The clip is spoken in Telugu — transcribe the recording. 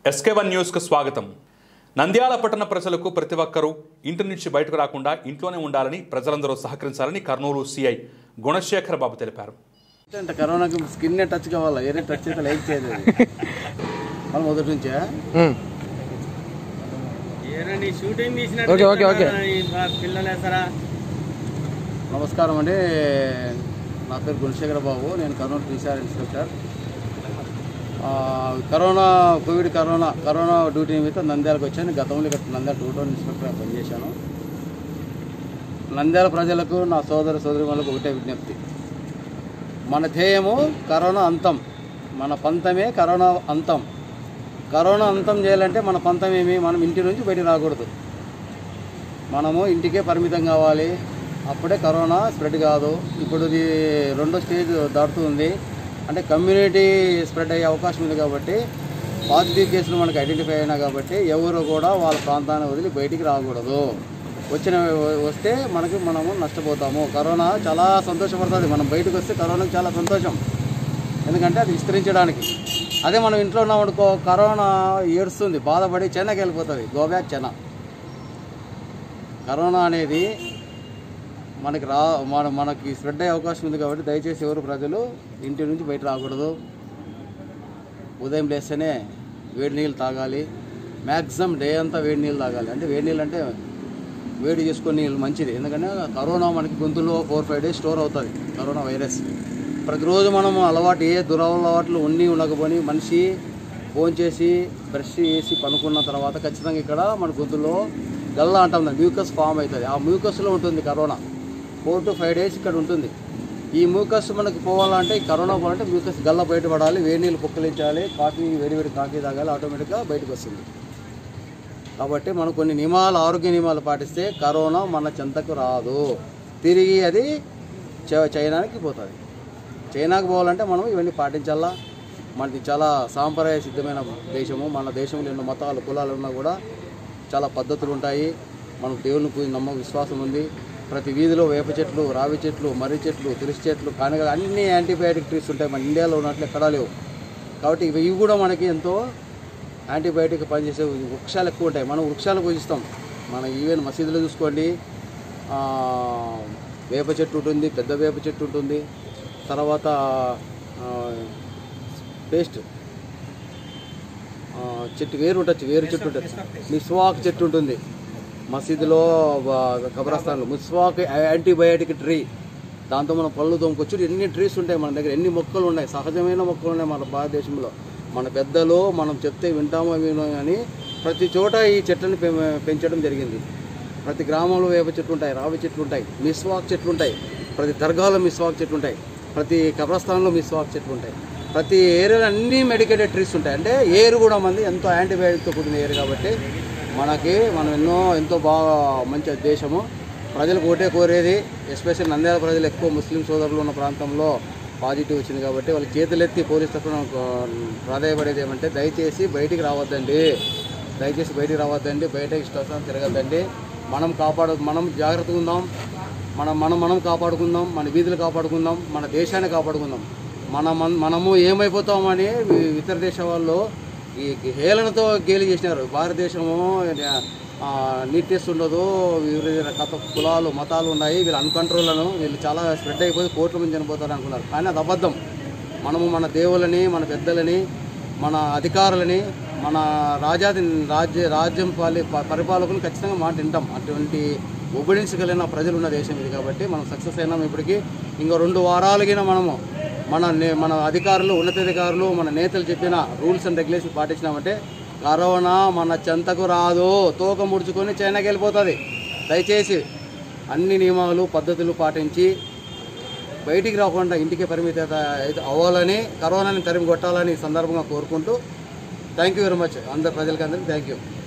ఎస్కే వన్ న్యూస్కు స్వాగతం నంద్యాల పట్టణ ప్రజలకు ప్రతి ఒక్కరూ ఇంటి నుంచి బయటకు రాకుండా ఇంట్లోనే ఉండాలని ప్రజలందరూ సహకరించాలని కర్నూలు సిఐ గుణశేఖర్ బాబు తెలిపారు అంటే కరోనాకి స్కిన్ టచ్ కావాలా ఏరే టచ్ అయితే లైక్ చేయదు అది. మళ్ళీ మొదటి నుంచే ఓకే ఓకే ఓకే నమస్కారం అండి నా పేరు గుణశేఖర బాబు నేను కర్నూలు టీసీఆర్ ఇన్స్పెక్టర్ ఆ, corona covid corona corona duty నిమిత్తం నంద్యాలకు వచ్చాను గతంలో ఇక్కడ నంద్యాల టూ టౌన్ ఇన్స్పెక్టర్ పనిచేశాను నంద్యాల ప్రజలకు నా సోదర సోదరి వాళ్ళకు ఒకటే విజ్ఞప్తి మన ధ్యేయము కరోనా అంతం మన పంతమే కరోనా అంతం కరోనా అంతం చేయాలంటే మన పంతం ఏమి మనం ఇంటి నుంచి బయటికి రాకూడదు మనము ఇంటికే పరిమితం కావాలి అప్పుడే కరోనా స్ప్రెడ్ కాదు ఇప్పుడు ఇది రెండో స్టేజ్ దాటుతుంది అంటే కమ్యూనిటీ స్ప్రెడ్ అయ్యే అవకాశం ఉంది కాబట్టి పాజిటివ్ కేసులు మనకు ఐడెంటిఫై అయినా కాబట్టి ఎవరు కూడా వాళ్ళ ప్రాంతాన్ని వదిలి బయటికి రాకూడదు వచ్చిన వస్తే మనకి మనము నష్టపోతాము కరోనా చాలా సంతోషపడుతుంది మనం బయటకు వస్తే కరోనాకి చాలా సంతోషం ఎందుకంటే అది విస్తరించడానికి అదే మనం ఇంట్లో ఉన్నాం అనుకో కరోనా ఏడుస్తుంది బాధపడి చెన్నకి వెళ్ళిపోతుంది గోబ్యాక్ చెన్న కరోనా అనేది మనకి రా మన మనకి స్ప్రెడ్ అయ్యే అవకాశం ఉంది కాబట్టి దయచేసి ఎవరు ప్రజలు ఇంటి నుంచి బయట రాకూడదు ఉదయం లేస్తేనే వేడి నీళ్ళు తాగాలి మ్యాక్సిమం డే అంతా వేడి నీళ్ళు తాగాలి అంటే వేడి నీళ్ళు అంటే వేడి చేసుకునే నీళ్ళు మంచిది ఎందుకంటే కరోనా మనకి గొంతులో ఫోర్ ఫైవ్ డేస్ స్టోర్ అవుతుంది కరోనా వైరస్ ప్రతిరోజు మనం అలవాటు ఏ దురలవాట్లు ఉన్ని ఉండకపోని మనిషి ఫోన్ చేసి బ్రష్ చేసి పనుకున్న తర్వాత ఖచ్చితంగా ఇక్కడ మన గొంతులో గల్ల అంటాం మ్యూకస్ ఫామ్ అవుతుంది ఆ మ్యూకస్లో ఉంటుంది corona four to five days ఇక్కడ ఉంటుంది ఈ మ్యూకస్ మనకి పోవాలంటే ఈ కరోనా పోవాలంటే మ్యూకస్ గల్ల బయటపడాలి వేడి నీళ్ళు పుక్కలించాలి కాఫీ వేడి వేడి కాఫీ తాగాలి ఆటోమేటిక్గా బయటకు వస్తుంది కాబట్టి మనం కొన్ని నియమాలు ఆరోగ్య నియమాలు పాటిస్తే కరోనా మన చెంతకు రాదు తిరిగి అది చ- చైనాకి పోతుంది చైనాకి పోవాలంటే మనం ఇవన్నీ పాటించాలా మనది చాలా సాంప్రదాయ సిద్ధమైన దేశము మన దేశంలో ఎన్నో మతాలు కులాలు ఉన్నా కూడా చాలా పద్ధతులు ఉంటాయి మనం దేవుని పూజ నమ్మకం విశ్వాసం ఉంది ప్రతి వీధిలో వేప చెట్లు రావి చెట్లు మర్రి చెట్లు తులసి చెట్లు కానగ అన్ని యాంటీబయాటిక్ ట్రీస్ ఉంటాయి మన ఇండియాలో ఉన్నట్లు ఎక్కడా లేవు కాబట్టి ఇవి ఇవి కూడా మనకి ఎంతో యాంటీబయాటిక్ పనిచేసే వృక్షాలు ఎక్కువ ఉంటాయి మనం వృక్షాలు పూజిస్తాం మన ఈవెన్ మసీదులో చూసుకోండి ఆ, వేప చెట్టు ఉంటుంది పెద్ద వేప చెట్టు ఉంటుంది తర్వాత పేస్ట్ చెట్టు వేరు ఉంటుంది వేరు చెట్టు ఉంటుంది మిస్వాక్ చెట్టు ఉంటుంది మసీదులో బ- కబ్రస్థాన్లో మిస్వాక్ యాంటీబయాటిక్ ట్రీ దాంతో మనం పళ్ళు తోముకొచ్చు ఎన్ని ట్రీస్ ఉంటాయి మన దగ్గర ఎన్ని మొక్కలు ఉన్నాయి సహజమైన మొక్కలు ఉన్నాయి మన భారతదేశంలో మన పెద్దలు మనం చెప్తే వింటామో వినో అని ప్రతి చోట ఈ చెట్లను పె- పెంచడం జరిగింది ప్రతి గ్రామంలో వేప చెట్లు ఉంటాయి రావి చెట్లు ఉంటాయి మిస్వాక్ చెట్లు ఉంటాయి ప్రతి దర్గాలో మిస్వాక్ చెట్లు ఉంటాయి ప్రతి కబ్రస్థాన్లో మిస్వాక్ చెట్లు ఉంటాయి ప్రతి ఏరియాలో అన్ని మెడికేటెడ్ ట్రీస్ ఉంటాయి అంటే ఏరు కూడా మంది ఎంతో యాంటీబయాటిక్తో కూడిన ఏరు కాబట్టి మనకి మనం ఎన్నో ఎంతో బాగా మంచి దేశము ప్రజలకు ఒకటే కోరేది ఎస్పెషల్ నంద్యాల ప్రజలు ఎక్కువ ముస్లిం సోదరులు ఉన్న ప్రాంతంలో పాజిటివ్ వచ్చింది కాబట్టి వాళ్ళ చేతులెత్తి పోలీస్ తరఫున ప్రాధాయపడేది ఏమంటే దయచేసి బయటికి రావద్దండి దయచేసి బయటికి రావద్దండి బయట ఇష్టం తిరగద్దండి మనం కాపాడు మనం జాగ్రత్తగా ఉందాం మనం మనం మనం కాపాడుకుందాం మన వీధులు కాపాడుకుందాం మన దేశాన్ని కాపాడుకుందాం మన మన- మనము ఏమైపోతామని వి- ఇతర దేశ వాళ్ళు ఈ హేళనతో గేలి చేసినారు భారతదేశము ఆ, నీట్నెస్ ఉండదు వివిధ కథ కులాలు మతాలు ఉన్నాయి వీళ్ళు అన్కంట్రోల్లను వీళ్ళు చాలా స్ప్రెడ్ అయిపోయి కోట్ల మంది చనిపోతారు అనుకున్నారు కానీ అది అబద్ధం మనము మన దేవులని మన పెద్దలని మన అధికారులని మన రాజాది రాజ్య రాజ్యం పాలి ప- పరిపాలకులు ఖచ్చితంగా మాట వింటాం అటువంటి ఒబిడెన్స్ కలిగిన ప్రజలు ఉన్న దేశం ఇది కాబట్టి మనం సక్సెస్ అయినాం ఇప్పటికీ ఇంకో రెండు వారాలగిన మనము మన నే- మన అధికారులు ఉన్నతాధికారులు మన నేతలు చెప్పిన రూల్స్ అండ్ రెగ్యులేషన్ పాటించినామంటే కరోనా మన చెంతకు రాదు తోక ముడుచుకొని చైనాకి వెళ్ళిపోతుంది దయచేసి అన్ని నియమాలు పద్ధతులు పాటించి బయటికి రాకుండా ఇంటికి పరిమిత అయితే అవ్వాలని కరోనాని తరిమి కొట్టాలని ఈ సందర్భంగా కోరుకుంటూ థ్యాంక్ యూ వెరీ మచ్ అందరు ప్రజలకి అందరికీ థ్యాంక్ యూ